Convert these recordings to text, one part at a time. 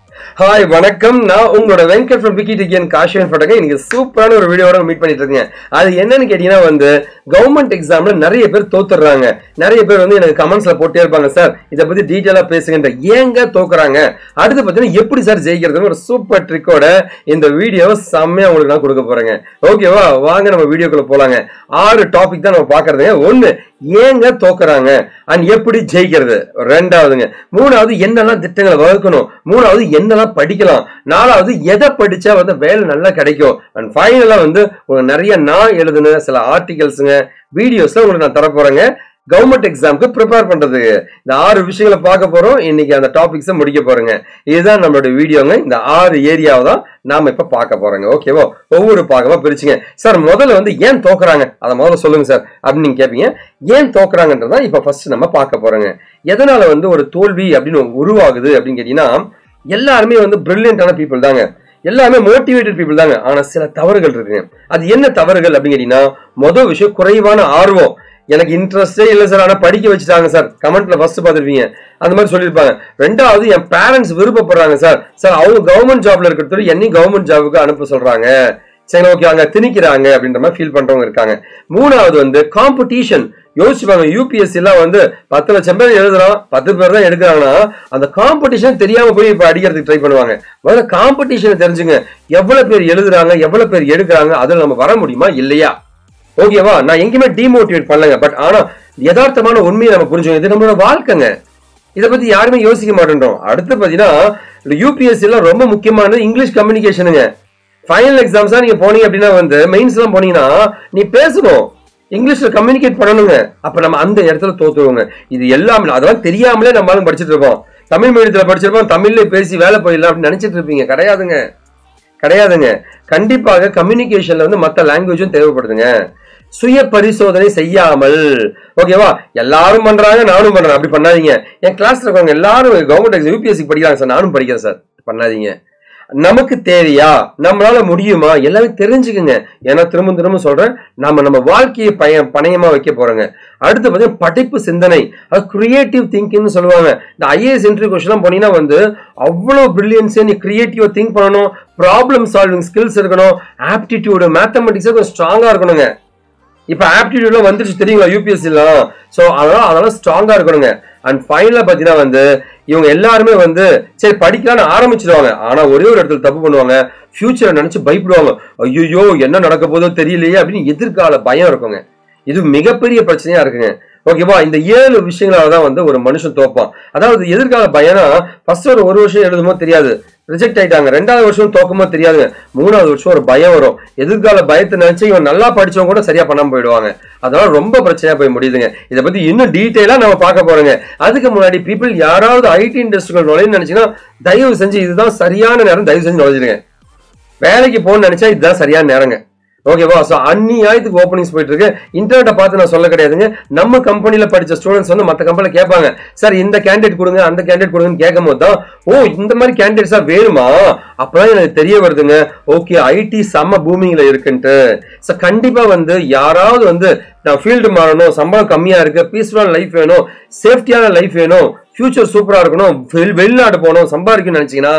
hi வணக்கம் நான் உங்களோட வெங்கட் ஃப்ரம் விக்கி டிகியன் காஷியன் பட்டங்க இன்னைக்கு சூப்பரான ஒரு வீடியோட மீட் பண்ணிட்டு இருக்கேன் அது என்னன்னு கேட்டீங்கன்னா வந்து கவர்மெண்ட் எக்ஸாம்ல நிறைய பேர் தோத்துறாங்க நிறைய பேர் வந்து எனக்கு கமெண்ட்ஸ்ல போட்டே இருப்பாங்க சார் இதை பத்தி டீட்டெயிலா பேசுகின்ற ஏங்க தோக்குறாங்க அடுத்து பார்த்தீங்கன்னா எப்படி சார் ஜெயிக்கிறதுன்னு ஒரு சூப்பர் ட்ரிக்கோட இந்த வீடியோ செம்மையா உங்களுக்கு நான் கொடுக்க போறேங்க ஓகேவா வாங்க நம்ம வீடியோக்குள்ள போலாங்க ஆறு டாபிக் தான் நம்ம பாக்குறதுங்க ஒண்ணு ஏங்க தோக்குறாங்க அண்ட் எப்படி ஜெயிக்கிறது ரெண்டாவதுங்க மூணாவது என்னெல்லாம் திட்டங்களை வகுக்கணும் மூணாவது என்னெல்லாம் படிக்கலாம் நாலாவது எதை படிச்சா வந்து வேலை நல்லா கிடைக்கும் அண்ட் ஃபைனலா வந்து உங்களுக்கு நிறைய நான் எழுதுன சில ஆர்டிகல்ஸுங்க வீடியோஸ்ல உங்களுக்கு நான் தர போறேங்க கவர்மெண்ட் எக்ஸாம்க்கு ப்ரிப்பேர் பண்றதுக்கு இந்த ஆறு விஷயங்களை பார்க்க போறோம் இன்னைக்கு அந்த டாபிக்ஸை முடிக்க போறோங்க இதுதான் நம்மளோட வீடியோங்க இந்த ஆறு ஏரியாவை தான் நாம இப்ப பார்க்க போறோங்க ஓகேவா ஒவ்வொரு பாகமா பிரிச்சுங்க சார் முதல்ல வந்து ஏன் தோக்குறாங்க அதை முதல்ல சொல்லுங்க சார் அப்படின்னு நீங்க கேட்பீங்க ஏன் தோக்குறாங்கன்றதான் இப்ப ஃபர்ஸ்ட் நம்ம பார்க்க போறோங்க எதனால வந்து ஒரு தோல்வி அப்படின்னு உருவாகுது அப்படின்னு கேட்டீங்கன்னா எல்லாருமே வந்து பிரில்லியண்டான பீப்புள் தாங்க எல்லாமே மோட்டிவேட்டட் பீப்புள் தாங்க ஆனா சில தவறுகள் இருக்குங்க அது என்ன தவறுகள் அப்படின்னு கேட்டீங்கன்னா மொதல் விஷயம் குறைவான ஆர்வம் எனக்கு இன்ட்ரெஸ்டே இல்லை சார் ஆனால் படிக்க வச்சுட்டாங்க சார் கமெண்ட்ல ஃபர்ஸ்ட் பார்த்துருப்பீங்க அந்த மாதிரி சொல்லியிருப்பாங்க ரெண்டாவது என் பேரண்ட்ஸ் விருப்பப்படுறாங்க சார் சார் அவங்க கவர்மெண்ட் ஜாப்ல இருக்கிறது என்னையும் கவர்மெண்ட் ஜாபுக்கு அனுப்ப சொல்றாங்க சரி ஓகே அங்க திணிக்கிறாங்க அப்படின்ற மாதிரி ஃபீல் பண்றவங்க இருக்காங்க மூணாவது வந்து காம்படிஷன் யோசிச்சுப்பாங்க யூபிஎஸ்சி எல்லாம் வந்து பத்து லட்சம் பேர் எழுதுறான் பத்து பேர் தான் எடுக்கிறாங்கன்னா அந்த காம்படிஷன் தெரியாம போய் இப்ப அடிக்கிறதுக்கு ட்ரை பண்ணுவாங்க முதல்ல காம்படிஷனை தெரிஞ்சுங்க எவ்வளவு பேர் எழுதுறாங்க எவ்வளவு பேர் எடுக்கிறாங்க அதுல நம்ம வர முடியுமா இல்லையா ஓகேவா நான் எங்கேயுமே டிமோட்டிவேட் பண்ணலங்க பட் ஆனா யதார்த்தமான உண்மையை நம்ம புரிஞ்சுக்கணும் இது நம்மளோட வாழ்க்கைங்க இதை பத்தி யாருமே யோசிக்க மாட்டேன்றோம் அடுத்து பாத்தீங்கன்னா யூபிஎஸ்சி எல்லாம் ரொம்ப முக்கியமானது இங்கிலீஷ் கம்யூனிகேஷனுங்க ஃபைனல் எக்ஸாம்ஸா நீங்க போனீங்க அப்படின்னா வந்து மெயின்ஸ் எல்லாம் போனீங்கன்னா நீ பேசணும் இங்கிலீஷ்ல கம்யூனிகேட் பண்ணணுங்க அப்ப நம்ம அந்த இடத்துல தோத்துருவோங்க இது எல்லாமே அதெல்லாம் தெரியாமலே நம்மளும் படிச்சுட்டு இருப்போம் தமிழ் மீடியத்துல படிச்சிருப்போம் தமிழ்ல பேசி வேலை போயிடலாம் அப்படின்னு நினைச்சிட்டு இருப்பீங்க கிடையாதுங்க கிடையாதுங்க கண்டிப்பாக கம்யூனிகேஷன்ல வந்து மற்ற லாங்குவேஜும் தேவைப்படுதுங்க சுய பரிசோதனை செய்யாமல் ஓகேவா எல்லாரும் பண்றாங்க நானும் பண்றேன் அப்படி பண்ணாதீங்க என் கிளாஸ்ல இருக்கவங்க எல்லாரும் கவர்மெண்ட் யூபிஎஸ்சி படிக்கிறாங்க சார் நானும் படிக்கிறேன் சார் பண்ணாதீங்க நமக்கு தேவையா நம்மளால முடியுமா எல்லாமே தெரிஞ்சுக்குங்க ஏன்னா திரும்ப திரும்ப சொல்றேன் நம்ம நம்ம வாழ்க்கையை பய பணயமா வைக்க போறோங்க அடுத்து பார்த்தீங்கன்னா படிப்பு சிந்தனை அது கிரியேட்டிவ் திங்கிங்னு சொல்லுவாங்க இந்த ஐஏஎஸ் இன்டர்வியூ கொஸ்டின் போனீங்கன்னா வந்து அவ்வளோ பிரில்லியன்ஸ் நீ கிரியேட்டிவா திங்க் பண்ணணும் ப்ராப்ளம் சால்விங் ஸ்கில்ஸ் இருக்கணும் ஆப்டிடியூடு மேத்தமெட்டிக்ஸே கொஞ்சம் ஸ்ட்ராங்கா இருக்கணுங்க இப்ப ஆப்டிடியூட்லாம் வந்துருச்சு தெரியுங்களா யூபிஎஸ்சிலாம் ஸோ அதனால அதெல்லாம் ஸ்ட்ராங்கா இருக்கணுங்க அண்ட் ஃபைனலா பாத்தீங்கன்னா வந்து இவங்க எல்லாருமே வந்து சரி படிக்கலாம்னு ஆரம்பிச்சிருவாங்க ஆனா ஒரே ஒரு இடத்துல தப்பு பண்ணுவாங்க ஃபியூச்சரை நினைச்சு பயப்படுவாங்க ஐயோ என்ன நடக்க போதோ தெரியலையே அப்படின்னு எதிர்கால பயம் இருக்குங்க இது மிகப்பெரிய பிரச்சனையா இருக்குங்க ஓகேவா இந்த ஏழு விஷயங்களால தான் வந்து ஒரு மனுஷன் தோப்பான் அதாவது எதிர்கால பயனா ஃபர்ஸ்ட் ஒரு ஒரு வருஷம் எழுதுமோ தெரியாது ரிஜெக்ட் ஆயிட்டாங்க ரெண்டாவது வருஷம் தோக்கமோ தெரியாதுங்க மூணாவது வருஷம் ஒரு பயம் வரும் எதிர்கால பயத்தை நினைச்சு இவன் நல்லா படிச்சவங்க கூட சரியா பண்ணாம போயிடுவாங்க அதனால ரொம்ப பிரச்சனையா போய் முடியுதுங்க இதை பத்தி இன்னும் டீட்டெயிலா நம்ம பார்க்க போறோங்க அதுக்கு முன்னாடி பீப்புள் யாராவது ஐடி இண்டஸ்ட்ரிகள் நுழைன்னு நினைச்சீங்கன்னா தயவு செஞ்சு இதுதான் சரியான நேரம் தயவு செஞ்சு நுழைஞ்சிருங்க வேலைக்கு போகணும்னு நினைச்சா இதுதான் சரியான நேரங்க ஓகேவா ஸோ அந்நியாயத்துக்கு ஓப்பனிங்ஸ் போயிட்டு இருக்கு இன்டர்நெட்டை பார்த்து நான் சொல்ல கிடையாதுங்க நம்ம கம்பெனில படிச்ச ஸ்டூடெண்ட்ஸ் வந்து மற்ற கம்பெனில கேட்பாங்க சார் இந்த கேண்டிடேட் கொடுங்க அந்த கேண்டிடேட் கொடுங்கன்னு கேட்கும் போது தான் ஓ இந்த மாதிரி கேண்டிடேட்ஸா வேணுமா அப்பதான் எனக்கு தெரிய வருதுங்க ஓகே ஐடி செம்ம பூமிங்ல இருக்குன்ட்டு ஸோ கண்டிப்பா வந்து யாராவது வந்து நான் ஃபீல்டு மாறணும் சம்பளம் கம்மியா இருக்கு பீஸ்ஃபுல்லான லைஃப் வேணும் சேஃப்டியான லைஃப் வேணும் ஃபியூச்சர் சூப்பரா இருக்கணும் வெள்- வெளிநாடு போகணும் சம்பாதிக்கணும்னு நினைச்சீங்கன்னா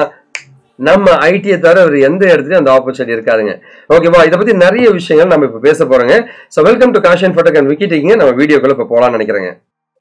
நம்ம ஐடியை தவிர வேறு எந்த இடத்துலயும் அந்த ஆப்பர்ச்சுனிட்டி இருக்காதுங்க ஓகேவா இதை பத்தி நிறைய விஷயங்கள் நம்ம இப்ப பேச போறோங்க so welcome to Kashan photo and Vicky டேக்கிங்க நம்ம வீடியோக்குள்ள இப்ப போலாம்னு நினைக்கிறேங்க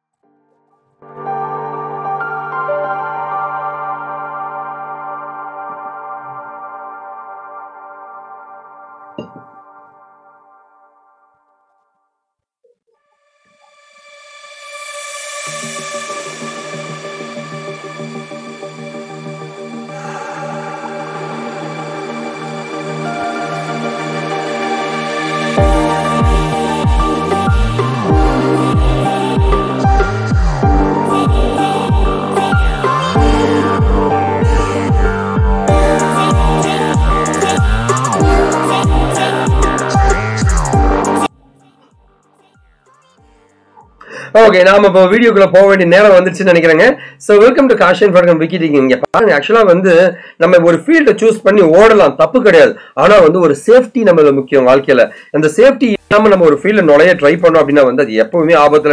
ஓகே நாம இப்போ வீடியோக்குள்ள போக வேண்டிய நேரம் வந்துருச்சுன்னு நினைக்கிறேங்க so welcome to Kashan for Vicky taking இங்க பாருங்க ஆக்சுவலா வந்து நம்ம ஒரு ஃபீல்டை சூஸ் பண்ணி ஓடலாம் தப்பு கிடையாது ஆனா வந்து ஒரு சேஃப்டி நம்மள முக்கியம் வாழ்க்கையில அந்த சேஃப்டி இல்லாம நம்ம ஒரு ஃபீல்ட நுழைய ட்ரை பண்ணோம் அப்படின்னா வந்து அது எப்பவுமே ஆபத்துலங்க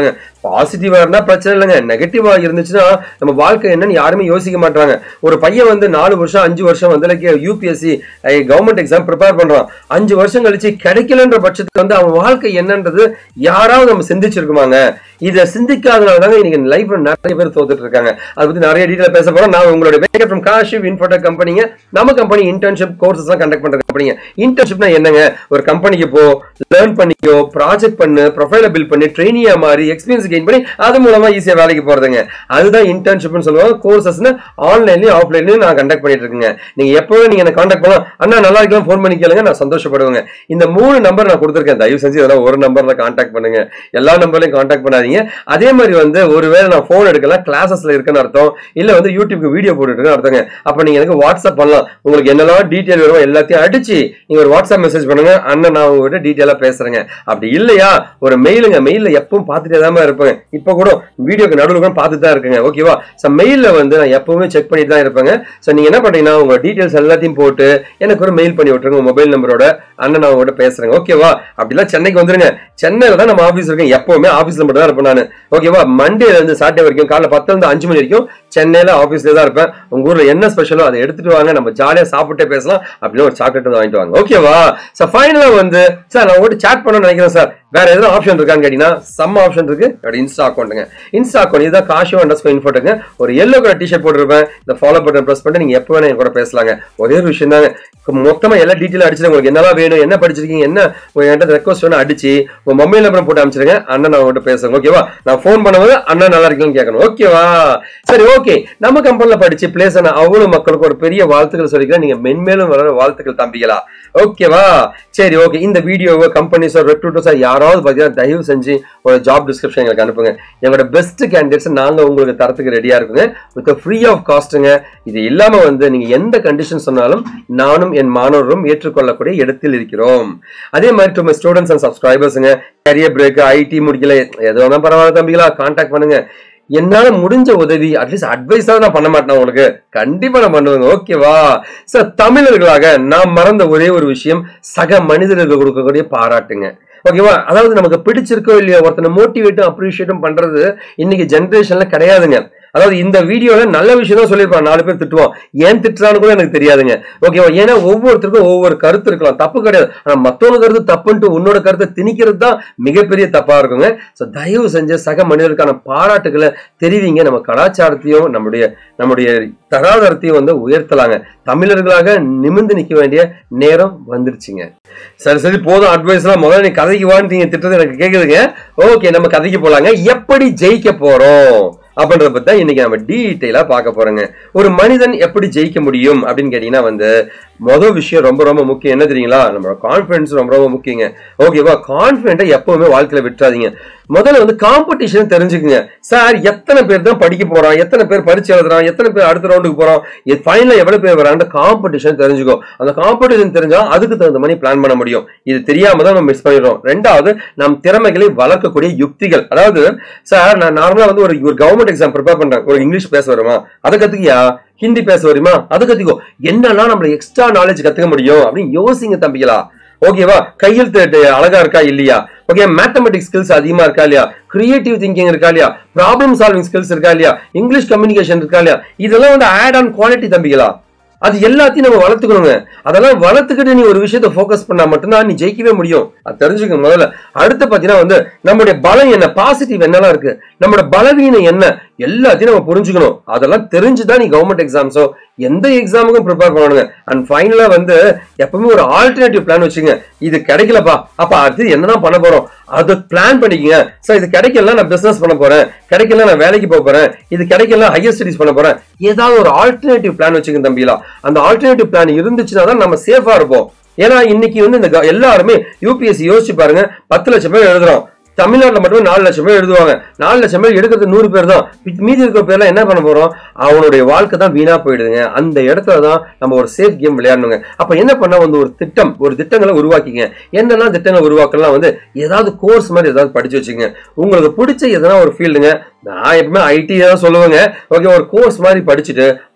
பாசிட்டிவா இருந்தா பிரச்சனை இல்லைங்க நெகட்டிவா இருந்துச்சுன்னா நம்ம வாழ்க்கை என்னன்னு யாருமே யோசிக்க மாட்டாங்க ஒரு பையன் வந்து நாலு வருஷம் அஞ்சு வருஷம் வந்து யூபிஎஸ்சி கவர்மெண்ட் எக்ஸாம் ப்ரிப்பேர் பண்றான் அஞ்சு வருஷம் கழிச்சு கிடைக்கலன்ற பட்சத்துக்கு வந்து அவன் வாழ்க்கை என்னன்றது யாராவது நம்ம சிந்திச்சிருக்குமாங்க இதை சிந்திக்காதனால தாங்க இன்னைக்கு லைஃப்ல நிறைய பேர் தோத்துட்டு இருக்காங்க அதை பத்தி நிறைய டீட்டெயில் பேச போறோம் நான் உங்களோட மேக்கப் ஃப்ரம் காஷிப் இன்ஃபோடெக் கம்பெனிங்க நம்ம கம்பெனி இன்டர்ன்ஷிப் கோர்சஸ் எல்லாம் கண்டக்ட் பண்ற கம்பெனிங்க இன்டர்ன்ஷிப்னா என்னங்க ஒரு கம்பெனிக்கு போ லேர்ன் பண்ணிக்கோ ப்ராஜெக்ட் பண்ணு ப்ரொஃபைல பில்ட் பண்ணி ட்ரெயினியா மாறி எக்ஸ்பீரியன்ஸ் கெயின் பண்ணி அது மூலமா ஈஸியா வேலைக்கு போறதுங்க அதுதான் இன்டர்ன்ஷிப்னு சொல்லுவாங்க கோர்சஸ்னு ஆன்லைன்லயும் ஆஃப்லைன்லயும் நான் கண்டக்ட் பண்ணிட்டு இருக்கேங்க நீங்க எப்பவும் நீங்க என்ன காண்டாக்ட் பண்ணலாம் அண்ணா நல்லா இருக்கலாம் ஃபோன் பண்ணி கேளுங்க நான் சந்தோஷப்படுவேங்க இந்த மூணு நம்பர் நான் கொடுத்துருக்கேன் தயவு செஞ்சு இதெல்லாம் ஒரு நம்பர்ல காண்டாக்ட் பண்ணுங்க எல்லா நம்பர்லயும் காண்டாக்ட் பண்ணாதீங்க அதே மாதிரி வந்து ஒருவேளை நான் ஃபோன் எடுக்கல கிளாஸஸ்ல இருக்குன்னு அர்த்தம் இல்ல வந்து யூடியூப்க்கு வீடியோ போட்டுருக்குன்னு அர்த்தங்க அப்ப நீங்க எனக்கு வாட்ஸ்அப் பண்ணலாம் உங்களுக்கு என்னெல்லாம் டீட்டெயில் வேணும் எல்லாத்தையும் அடிச்சு நீங்க ஒரு வாட்ஸ்அப் மெசேஜ் பண்ணுங்க அண்ணன் நான் உங்ககிட்ட டீட்டெயிலா பேசுறேங்க அப்படி இல்லையா ஒரு மெயிலுங்க மெயில்ல எப்பவும் பார்த்துட்டே தான் இருப்பேங்க இப்போ கூட வீடியோக்கு நடுவில் கூட பார்த்துட்டு தான் இருக்குங்க ஓகேவா ஸோ மெயில்ல வந்து நான் எப்பவுமே செக் பண்ணிட்டு தான் இருப்பேங்க ஸோ நீங்க என்ன பண்றீங்கன்னா உங்க டீட்டெயில்ஸ் எல்லாத்தையும் போட்டு எனக்கு ஒரு மெயில் பண்ணி விட்டுருங்க உங்க மொபைல் நம்பரோட அண்ணன் நான் உங்ககிட்ட பேசுறேங்க ஓகேவா அப்படிலாம் சென்னைக்கு வந்துருங்க சென்னையில தான் நம்ம ஆஃபீஸ் இருக்கேன் எப்பவுமே ஆஃபீஸ்ல மட்டும் தான் இருப்பேன் நான் ஓகேவா மண்டேல இருந்து சாட்டர்டே வரைக்கும் காலைல பத்துல இருந்து அஞ்சு மணி வரைக்கும் சென்னையில ஆஃபீஸ்ல தான் இருப்பேன் உங்க ஊர்ல என்ன ஸ்பெஷலோ அதை எடுத்துட்டு வாங்க நம்ம ஜாலியா சாப்பிட்டே பேசலாம் அப்படின்னு ஒரு சாக்லேட் வந்து வாங்கிட்டு வாங்க ஓகேவா சார் ஃபைனலா வந்து சார் நான் உங்கள்கிட்ட சாட் பண்ணணும்னு நினைக்கிறேன் சார் வேற எதுவும் ஆப்ஷன் இருக்கான்னு கேட்டீங்கன்னா செம்ம ஆப்ஷன் இருக்கு என்னோட இன்ஸ்டா அக்கௌண்ட்டுங்க இன்ஸ்டா அக்கௌண்ட் இதுதான் காஷோ அண்டர் ஸ்கோர் இன்ஃபோட்டுங்க ஒரு எல்லோ கலர் டிஷர்ட் போட்டிருப்பேன் இந்த ஃபாலோ பட்டன் ப்ரெஸ் பண்ணி நீங்க எப்போ வேணா என் கூட பேசலாங்க ஒரே ஒரு விஷயம் தாங்க மொத்தமா எல்லா டீட்டெயில் அடிச்சு உங்களுக்கு என்னெல்லாம் வேணும் என்ன படிச்சிருக்கீங்க என்ன உங்க என்கிட்ட ரெக்வஸ்ட் வேணும் அடிச்சு உங்க மொபைல் நம்பர் போட்டு அனுப்பிச்சிருங்க அண்ணன் நான் உங்கள்கிட்ட பேசுறேன் ஓகேவா நான் ஃபோன் பண்ணும்போது அண்ணா நல்லா இருக்கீங்கன்னு கேட்கணும் ஓகேவா சரி ஓகே நம்ம கம்பெனில படிச்சு பிளேஸ் ஆன அவ்வளவு மக்களுக்கு ஒரு பெரிய வாழ்த்துக்கள் சொல்லிக்கிறேன் நீங்க மென்மேலும் வளர வாழ்த்துக்கள் தம்பிகளா ஓகேவா சரி ஓகே இந்த வீடியோவை கம்பெனிஸோ ரெக்ரூட்டர்ஸோ யாராவது பார்த்தீங்கன்னா தயவு செஞ்சு ஒரு ஜாப் டிஸ்கிரிப்ஷன் எங்களுக்கு அனுப்புங்க எங்களோட பெஸ்ட் கேண்டிடேட்ஸ் நாங்க உங்களுக்கு தரத்துக்கு ரெடியா இருக்குங்க வித் ஃப்ரீ ஆஃப் காஸ்ட்டுங்க இது இல்லாம வந்து நீங்க எந்த கண்டிஷன் சொன்னாலும் நானும் என் மாணவரும் ஏற்றுக்கொள்ளக்கூடிய இடத்தில் இருக்கிறோம் அதே மாதிரி டு மை ஸ்டூடெண்ட்ஸ் அண்ட் சப்ஸ்கிரைபர்ஸுங்க கரியர் பிரேக் ஐடி முடிக்கல எது வேணா பரவாயில்ல தம்பிகளா கான்டாக்ட் பண்ணுங்க என்னால முடிஞ்ச உதவி அட்லீஸ்ட் அட்வைஸாவது நான் பண்ண மாட்டேன் உங்களுக்கு கண்டிப்பா நான் பண்ணுவேங்க ஓகேவா சார் தமிழர்களாக நான் மறந்த ஒரே ஒரு விஷயம் சக மனிதர்களுக்கு கொடுக்கக்கூடிய பாராட்டுங்க ஓகேவா அதாவது நமக்கு பிடிச்சிருக்கோ இல்லையோ ஒருத்தனை மோட்டிவேட்டும் அப்ரிஷியேட்டும் பண்றது இன்னைக்கு ஜென்ரேஷன்ல கிடையாதுங்க அதாவது இந்த வீடியோல நல்ல விஷயம் தான் சொல்லியிருப்பான் நாலு பேர் திட்டுவான் ஏன் திட்டுறான்னு கூட எனக்கு தெரியாதுங்க ஓகேவா ஏன்னா ஒவ்வொருத்தருக்கும் ஒவ்வொரு கருத்து இருக்கலாம் தப்பு கிடையாது ஆனா மத்தவங்க கருத்து தப்புன்ட்டு உன்னோட கருத்தை திணிக்கிறது தான் மிகப்பெரிய தப்பா இருக்குங்க ஸோ தயவு செஞ்ச சக மனிதர்களுக்கான பாராட்டுகளை தெரிவிங்க நம்ம கலாச்சாரத்தையும் நம்முடைய நம்முடைய தராதரத்தையும் வந்து உயர்த்தலாங்க தமிழர்களாக நிமிர்ந்து நிக்க வேண்டிய நேரம் வந்துருச்சுங்க சரி சரி போதும் அட்வைஸ்லாம் முதல்ல நீ கதைக்கு வான்னு நீங்க திட்டது எனக்கு கேக்குதுங்க ஓகே நம்ம கதைக்கு போலாங்க எப்படி ஜெயிக்க போறோம் அப்படின்றத பத்தி தான் இன்னைக்கு நம்ம டீட்டெயிலா பார்க்க போறோங்க ஒரு மனிதன் எப்படி ஜெயிக்க முடியும் அப்படின்னு கேட்டீங்கன்னா வந்து முதல் விஷயம் ரொம்ப ரொம்ப முக்கியம் என்ன தெரியுங்களா நம்மளோட கான்ஃபிடன்ஸ் ரொம்ப ரொம்ப முக்கியங்க ஓகேவா கான்ஃபிடென்ட்டை எப்பவுமே வாழ்க்கையில விட்டுறாதீங்க முதல்ல வந்து காம்படிஷன் தெரிஞ்சுக்குங்க சார் எத்தனை பேர் தான் படிக்க போறான் எத்தனை பேர் பரிச்சு எழுதுறான் எத்தனை பேர் அடுத்த ரவுண்டுக்கு போறோம் ஃபைனல் எவ்வளவு பேர் வராங்க காம்படிஷன் தெரிஞ்சுக்கோ அந்த காம்படிஷன் தெரிஞ்சா அதுக்கு தகுந்த மாதிரி பிளான் பண்ண முடியும் இது தெரியாம தான் நம்ம மிஸ் பண்ணிடுறோம் ரெண்டாவது நம் திறமைகளை வளர்க்கக்கூடிய யுக்திகள் அதாவது சார் நான் நார்மலா வந்து ஒரு ஒரு கவர்மெண்ட் எக்ஸாம் ப்ரிப்பேர் பண்றேன் ஒரு இங்கிலீஷ் பேச வருமா அதை கத்துக்கியா ஹிந்தி பேச வருமா அதை கத்துக்கோ என்னெல்லாம் நம்மள எக்ஸ்ட்ரா நாலேஜ் கத்துக்க முடியும் அப்படின்னு யோசிங்க தம்பிகளா ஓகேவா கையெழுத்து அழகா இருக்கா இல்லையா ஓகே மேத்தமெட்டிக்ஸ் ஸ்கில்ஸ் அதிகமா இருக்கா இல்லையா கிரியேட்டிவ் திங்கிங் இருக்கா இல்லையா ப்ராப்ளம் சால்விங் ஸ்கில்ஸ் இருக்கா இல்லையா இங்கிலீஷ் கம்யூனிகேஷன் இருக்கா இல்லையா இதெல்லாம் வந்து ஆட் ஆன் குவாலிட்டி தம்பிகளா அது எல்லாத்தையும் நம்ம வளர்த்துக்கணுங்க அதெல்லாம் வளர்த்துக்கிட்டு நீ ஒரு விஷயத்த ஃபோக்கஸ் பண்ணா மட்டும்தான் நீ ஜெயிக்கவே முடியும் அது தெரிஞ்சுக்க முதல்ல அடுத்து பாத்தீங்கன்னா வந்து நம்மளுடைய பலம் என்ன பாசிட்டிவ் என்னெல்லாம் இருக்கு நம்மளோட பலவீனம் என்ன எல்லாத்தையும் நம்ம புரிஞ்சுக்கணும் அதெல்லாம் தெரிஞ்சுதான் நீ கவர்மெண்ட் எக்ஸாம்ஸோ எந்த எக்ஸாமுக்கும் ப்ரிப்பேர் பண்ணணுங்க அண்ட் ஃபைனலா வந்து எப்பவுமே ஒரு ஆல்டர்னேட்டிவ் பிளான் வச்சுங்க இது கிடைக்கலப்பா அப்ப அடுத்து என்னதான் பண்ண போறோம் அதை பிளான் பண்ணிக்கங்க சார் இது கிடைக்கல நான் பிசினஸ் பண்ண போறேன் கிடைக்கல நான் வேலைக்கு போக போறேன் இது கிடைக்கல ஹையர் ஸ்டடிஸ் பண்ண போறேன் ஏதாவது ஒரு ஆல்டர்னேட்டிவ் பிளான் வச்சுங்க தம்பிலா அந்த ஆல்டர்னேட்டிவ் பிளான் இருந்துச்சுன்னா தான் நம்ம சேஃபா இருப்போம் ஏன்னா இன்னைக்கு வந்து இந்த க- எல்லாருமே யூபிஎஸ்சி யோசிச்சு பாருங்க பத்து லட்சம் பேர் எழுதுறோம் தமிழ்நாட்டுல மட்டும் நாலு லட்சம் பேர் எழுதுவாங்க நாலு லட்சம் பேர் எடுக்கிறது நூறு பேர் தான் மிச்ச- மீதி இருக்கிற பேர்லாம் என்ன பண்ண போறோம் அவனுடைய வாழ்க்கை தான் வீணா போயிடுதுங்க அந்த இடத்துல தான் நம்ம ஒரு சேஃப் கேம் விளையாடணுங்க அப்ப என்ன பண்ணா வந்து ஒரு திட்டம் ஒரு திட்டங்களை உருவாக்கிங்க என்னெல்லாம் திட்டங்களை உருவாக்கலாம் வந்து ஏதாவது கோர்ஸ் மாதிரி ஏதாவது படிச்சு வச்சுங்க உங்களுக்கு பிடிச்ச எதனா ஒரு ஃபீல்டுங்க நான் எப்பவுமே ஐடி தான் சொல்லுவேங்க ஓகே ஒரு கோர்ஸ் மாதிரி படிச்சுட்டு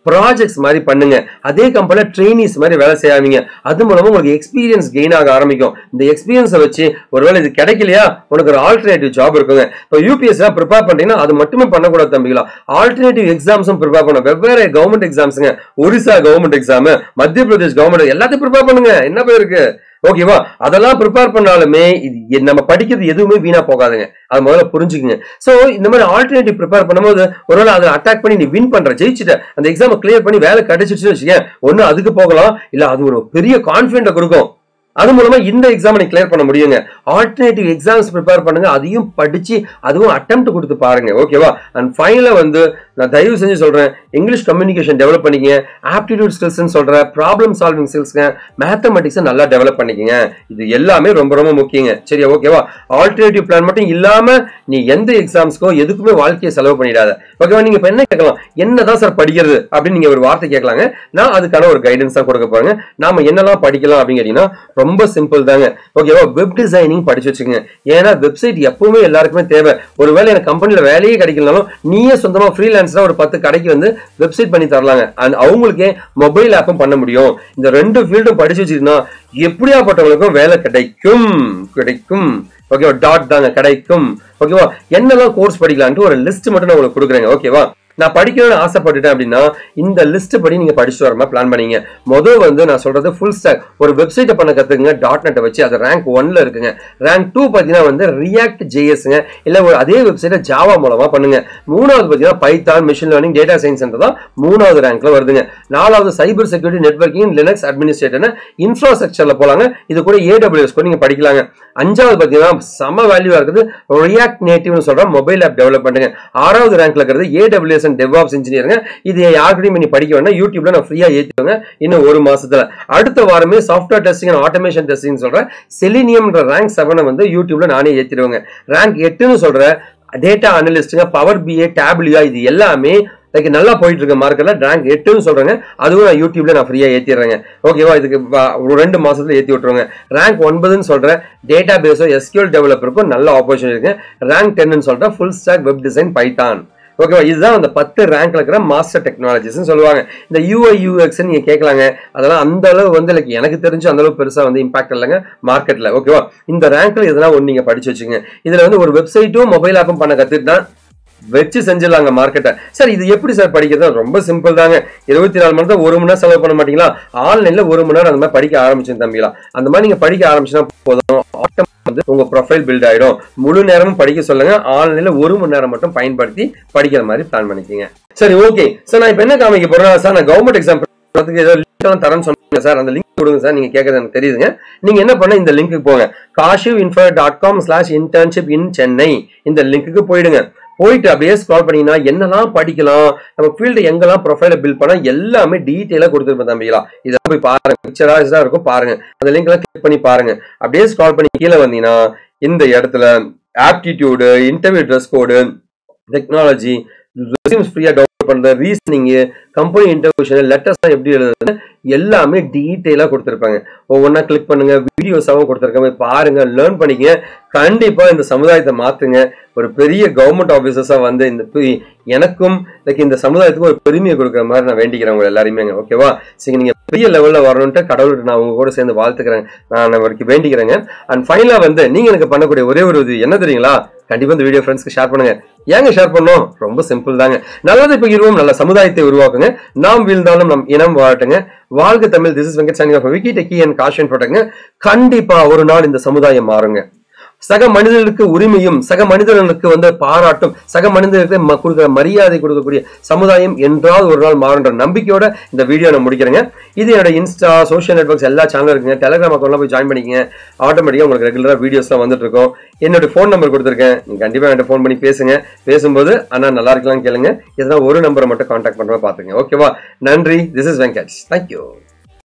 ப்ராஜெக்ட்ஸ் மாதிரி பண்ணுங்க அதே கம்பெனில ட்ரைனிஸ் மாதிரி வேலை செய்யாதீங்க அது மூலமா உங்களுக்கு எக்ஸ்பீரியன்ஸ் கெயின் ஆக ஆரம்பிக்கும் இந்த எக்ஸ்பீரியன்ஸை வச்சு ஒருவேளை இது கிடைக்கலையா உனக்கு ஒரு ஆல்டர்னேட்டிவ் ஜாப் இருக்குங்க இப்போ யூபிஎஸ் ப்ரிப்பேர் பண்ணீங்கன்னா அது மட்டுமே பண்ணக்கூடாது தம்பிகளா ஆல்டர்னேட்டிவ் எக்ஸாம்ஸும் ப்ரிப்பேர் பண்ணணும் வெவ்வேறு கவர்மெண்ட் எக்ஸாம்ஸுங்க Orissa government exam Madhya Pradesh government எல்லாத்தையும் ப்ரிப்பேர் பண்ணுங்க என்ன பேர் இருக்கு ஓகேவா அதெல்லாம் ப்ரிப்பேர் பண்ணாலுமே இது எ- நம்ம படிக்கிறது எதுவுமே வீணா போகாதுங்க அது முதல்ல புரிஞ்சுக்குங்க சோ இந்த மாதிரி ஆல்டர்னேட்டிவ் ப்ரிப்பேர் பண்ணும்போது ஒருவேளை அதை அட்டாக் பண்ணி நீ வின் பண்ற ஜெயிச்சுட்ட அந்த எக்ஸாமை கிளியர் பண்ணி வேலை கிடைச்சிச்சுன்னு வச்சுக்கேன் ஒண்ணு அதுக்கு போகலாம் இல்ல அது ஒரு பெரிய கான்பிடென்ட் கொடுக்கும் அது மூலமா இந்த எக்ஸாம் நீ கிளியர் பண்ண முடியுங்க ஆல்டர்னேட்டிவ் எக்ஸாம்ஸ் ப்ரிப்பேர் பண்ணுங்க அதையும் படிச்சு அதுவும் அட்டெம்ப்ட் கொடுத்து பாருங்க ஓகேவா அண்ட் ஃபைனலா வந்து நான் தயவு செஞ்சு சொல்றேன் இங்கிலீஷ் கம்யூனிகேஷன் டெவலப் பண்ணிக்கங்க ஆப்டிடியூட் ஸ்கில்ஸ் சொல்றேன் ப்ராப்ளம் சால்விங் ஸ்கில்ஸ்ங்க மேத்தமெட்டிக்ஸை நல்லா டெவலப் பண்ணிக்கங்க இது எல்லாமே ரொம்ப ரொம்ப முக்கியங்க சரியா ஓகேவா ஆல்டர்னேட்டிவ் பிளான் மட்டும் இல்லாம நீ எந்த எக்ஸாம்ஸ்க்கோ எதுக்குமே வாழ்க்கையை செலவு பண்ணிடாத ஓகேவா நீங்க இப்ப என்ன கேட்கலாம் என்னதான் சார் படிக்கிறது அப்படின்னு நீங்க ஒரு வார்த்தை கேட்கலாங்க நான் அதுக்கான ஒரு கைடன்ஸ் தான் கொடுக்க போறேங்க நாம என்னெல்லாம் படிக்கலாம் அப்படின்னு கேட்டீங்கன்னா ரொம்ப சிம்பிள் தாங்க ஓகேவா வெப் டிசைனிங் படிச்சு வச்சுக்கோங்க ஏன்னா வெப்சைட் எப்பவுமே எல்லாருக்குமே தேவை ஒருவேளை எனக்கு கம்பெனில வேலையே கிடைக்கலனாலும் நீயே சொந்தமா ஃப்ரீலான்ஸ்ல ஒரு பத்து கடைக்கு வந்து வெப்சைட் பண்ணி தரலாங்க அண்ட் அவங்களுக்கே மொபைல் ஆப்பும் பண்ண முடியும் இந்த ரெண்டு ஃபீல்டும் படிச்சு வச்சிருந்தா எப்படியாப்பட்டவங்களுக்கும் வேலை கிடைக்கும் கிடைக்கும் ஓகேவா டாட் தாங்க கிடைக்கும் ஓகேவா என்னெல்லாம் கோர்ஸ் படிக்கலான்ட்டு ஒரு லிஸ்ட் மட்டும் நான் உங்களுக்கு கொடுக்குறேங்க ஓகேவா நான் படிக்கணும்னு ஆசைப்பட்டுட்டேன் அப்படின்னா இந்த லிஸ்ட் படி நீங்க படிச்சுட்டு வர மாதிரி பிளான் பண்ணீங்க முதல் வந்து நான் சொல்றது ஃபுல் ஸ்டாக் ஒரு வெப்சைட்டை பண்ண கத்துக்குங்க டாட் நெட்டை வச்சு அது ரேங்க் ஒன்ல இருக்குங்க ரேங்க் டூ பார்த்தீங்கன்னா வந்து ரியாக்ட் ஜேஎஸ்ங்க இல்ல ஒரு அதே வெப்சைட்டை ஜாவா மூலமா பண்ணுங்க மூணாவது பார்த்தீங்கன்னா Python machine learning data science தான் மூணாவது ரேங்க்ல வருதுங்க நாலாவது சைபர் செக்யூரிட்டி நெட்வொர்க்கிங் லினக்ஸ் அட்மினிஸ்ட்ரேட்டர்னு இன்ஃப்ராஸ்ட்ரக்சர்ல போலாங்க இது கூட ஏடபிள்யூஎஸ் கூட நீங்க படிக்கலாங்க அஞ்சாவது பார்த்தீங்கன்னா செம வேல்யூவா இருக்குது ரியாக்ட் நேட்டிவ்னு சொல்ற மொபைல் ஆப் டெவலப் பண்ணுங்க ஆறாவது ரேங்க்ல இருக்கிறது ஏடபிள்யூஎஸ் அண்ட் டெவாப்ஸ் இன்ஜினியருங்க இது யாருக்கிட்டையும் நீ படிக்க வேண்டாம் யூடியூப்ல நான் ஃப்ரீயா ஏற்றிடுவேங்க இன்னும் ஒரு மாசத்துல அடுத்த வாரமே software testing and automation testing சொல்ற செலினியம்ன்ற ரேங்க் செவனை வந்து யூடியூப்ல நானே ஏற்றிடுவேங்க ரேங்க் எட்டுன்னு சொல்ற டேட்டா அனலிஸ்ட்டுங்க பவர் பிஏ டேப்லியா இது எல்லாமே லைக் நல்லா போயிட்டு இருக்க மார்க்கெட்ல ரேங்க் எட்டுன்னு சொல்றாங்க அதுவும் நான் யூடியூப்ல நான் ஃப்ரீயா ஏத்திடுறேங்க ஓகேவா இதுக்கு வ- ஒரு ரெண்டு மாசத்துல ஏத்தி விட்டுருங்க ரேங்க் ஒன்பதுன்னு சொல்ற டேட்டா பேஸோ எஸ்கியூஎல் டெவலப்பருக்கும் நல்ல ஆப்பர்ச்சுனிட்டி இருக்கு ரேங்க் டென்னு சொல்ற full stack web design Python ஓகேவா இதுதான் அந்த பத்து ரேங்க்ல இருக்கிற மாஸ்டர் டெக்னாலஜிஸ்னு சொல்லுவாங்க இந்த யூஐ யூஎக்ஸ் நீங்க கேட்கலாங்க அதெல்லாம் அந்த அளவு வந்து like எனக்கு தெரிஞ்சு அந்த அளவு பெருசா வந்து இம்பாக்ட் இல்லைங்க மார்க்கெட்ல ஓகேவா இந்த ரேங்க்ல இதெல்லாம் ஒன்று நீங்க படிச்சு வச்சுங்க இதுல வந்து ஒரு வெப்சைட்டும் மொபைல் ஆப்பும் பண்ண கத்துட்டு தான் வச்சு செஞ்சிடலாங்க மார்க்கெட்டை சார் இது எப்படி சார் படிக்கிறது ரொம்ப சிம்பிள் தாங்க இருபத்தி நாலு மணி நேரம் ஒரு மணி நேரம் செலவு பண்ண மாட்டீங்களா ஆன்லைன்ல ஒரு மணி நேரம் அந்த மாதிரி படிக்க ஆரம்பிச்சு தம்பிங்களா அந்த மாதிரி நீங்க படிக்க ஆரம்பிச்சுன்னா போதும் ஆட்டம் வந்து உங்க ப்ரொஃபைல் பில்ட் ஆயிடும் முழு நேரமும் படிக்க சொல்லுங்க ஆன்லைன்ல ஒரு மணி நேரம் மட்டும் பயன்படுத்தி படிக்கிற மாதிரி பிளான் பண்ணிக்கங்க சரி ஓகே சார் நான் இப்போ என்ன காமிக்க போறேன் சார் நான் கவர்மெண்ட் எக்ஸாம் ஏதோ லிங்க் எல்லாம் தரேன்னு சொன்னீங்க சார் அந்த லிங்க் கொடுங்க சார் நீங்க கேட்கறது எனக்கு தெரியுதுங்க நீங்க என்ன பண்ண இந்த லிங்க்கு போங்க Kashiv info dot com slash internship in Chennai இந்த லிங்க்குக்கு போயிடுங்க போயிட்டு அப்படியே ஸ்க்ரால் பண்ணீங்கன்னா என்னெல்லாம் படிக்கலாம் நம்ம ஃபீல்டு எங்கெல்லாம் ப்ரொஃபைல பில்ட் பண்ணா எல்லாமே டீட்டெயிலாக கொடுத்துருப்போம் தம்பிகளா இதெல்லாம் போய் பாருங்க பிக்சரா இருக்கும் பாருங்க அந்த லிங்க் எல்லாம் கிளிக் பண்ணி பாருங்க அப்படியே ஸ்க்ரால் பண்ணி கீழே வந்தீங்கன்னா இந்த இடத்துல aptitude interview dress code technology resumes ஃப்ரீயா டவுன்லோட் பண்றது ரீசனிங் கம்பெனி இன்டர்வியூஷன் லெட்டர்ஸ் எப்படி எழுதுறது எல்லாமே டீட்டெயிலாக கொடுத்துருப்பாங்க ஒவ்வொன்றா கிளிக் பண்ணுங்க வீடியோஸாகவும் கொடுத்துருக்காங்க போய் பாருங்க லேர்ன் பண்ணிக்கங்க கண்டிப்பா இந்த சமுதாயத்தை மாத்துங்க ஒரு பெரிய கவர்மெண்ட் ஆபீசர்ஸா வந்து இந்த பி- எனக்கும் லைக் இந்த சமுதாயத்துக்கும் ஒரு பெருமையை கொடுக்குற மாதிரி நான் வேண்டிக்கிறேன் உங்க எல்லாருமே ஓகேவா சரி நீங்க பெரிய லெவல்ல வரணும்ட்டு கடவுள்கிட்ட நான் உங்க கூட சேர்ந்து வாழ்த்துக்கிறேன் நான் அவருக்கு வேண்டிக்கிறேங்க அண்ட் ஃபைனலா வந்து நீங்க எனக்கு பண்ணக்கூடிய ஒரே ஒரு இது என்ன தெரியுங்களா கண்டிப்பா இந்த வீடியோ ஃப்ரெண்ட்ஸ்க்கு ஷேர் பண்ணுங்க ஏங்க ஷேர் பண்ணோம் ரொம்ப சிம்பிள் தாங்க நல்லதை பகிர்வோம் நல்ல சமுதாயத்தை உருவாக்குங்க நாம் வீழ்ந்தாலும் நம் இனம் வாழட்டுங்க வாழ்க தமிழ் திஸ் இஸ் வெங்கட் சனிகா விக்கி டெக்கி அண்ட் காஷன் போட்டுங்க கண்டிப்பா ஒரு நாள் இந்த சமுதாயம் மாறுங்க சக மனிதர்களுக்கு உரிமையும் சக மனிதர்களுக்கு வந்து பாராட்டும் சக மனிதர்களுக்கு ம- கொடுக்கிற மரியாதை கொடுக்கக்கூடிய சமுதாயம் என்றால் ஒரு நாள் மாறுன்ற நம்பிக்கையோட இந்த வீடியோ நான் முடிக்கிறேங்க இது என்னோட இன்ஸ்டா சோஷியல் நெட்ஒர்க்ஸ் எல்லா சேனலும் இருக்குங்க டெலிகிராம் அக்கௌண்ட்ல போய் ஜாயின் பண்ணிக்கங்க ஆட்டோமேட்டிக்காக உங்களுக்கு ரெகுலராக வீடியோஸ்லாம் வந்துட்டு இருக்கும் என்னோட ஃபோன் நம்பர் கொடுத்துருக்கேன் நீங்க கண்டிப்பாக என்கிட்ட ஃபோன் பண்ணி பேசுங்க பேசும்போது அண்ணா நல்லா இருக்கலாம்னு கேளுங்க இதெல்லாம் ஒரு நம்பரை மட்டும் கான்டாக்ட் பண்ணுறா பார்த்துங்க ஓகேவா நன்றி திஸ் இஸ் வெங்கட் தேங்க்யூ